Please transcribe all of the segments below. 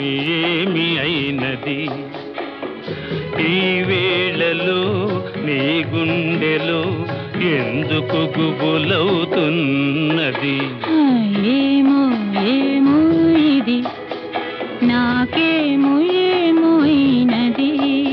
ఏమి అయినది ఈ వేళలో నీ గుండెలో ఎందుకు గుబులవుతున్నది ఏమో ఏమో ఇది నాకేమో ఏమో అయినది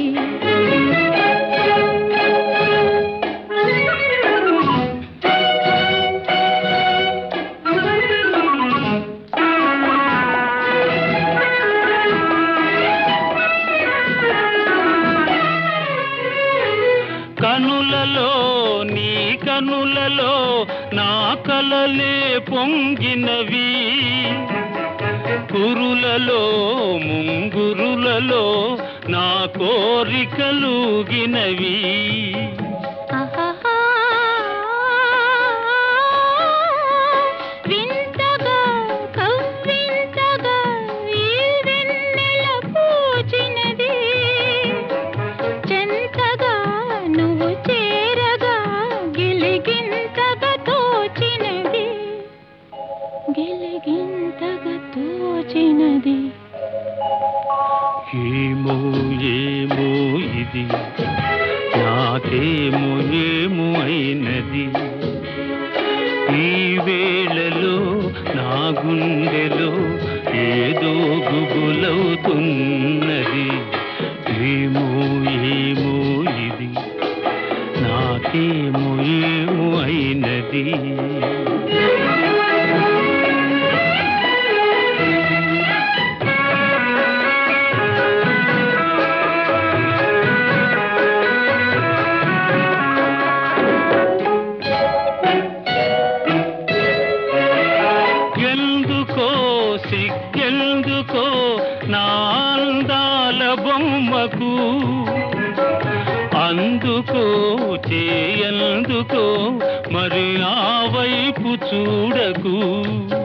కనులలో నీ కనులలో నా కలలే పొంగినవి కురులలో ముంగురులలో నా కోరికలుగినవి ఆహాహా. వింతగా కవ్వింతగా ఈ వెన్నెల పూచినది చెంతగా నువ్వు చేరగా గిలిగింతగా తోచినది గిలిగింతగా తోచినది ఏమో ఏమో ఇది నాకేమో ఏమో అయినది ఈ వేళలో నా గుండెలో ఏదో గుబులవుతున్నది ఏమో ఏమో ఇది నాకేమో ఏమో అయినది ఎందుకో సిగ్గెందుకో నా అందాల బొమ్మకు అందుకో చేయందుకో మరి ఆ వైపు చూడకు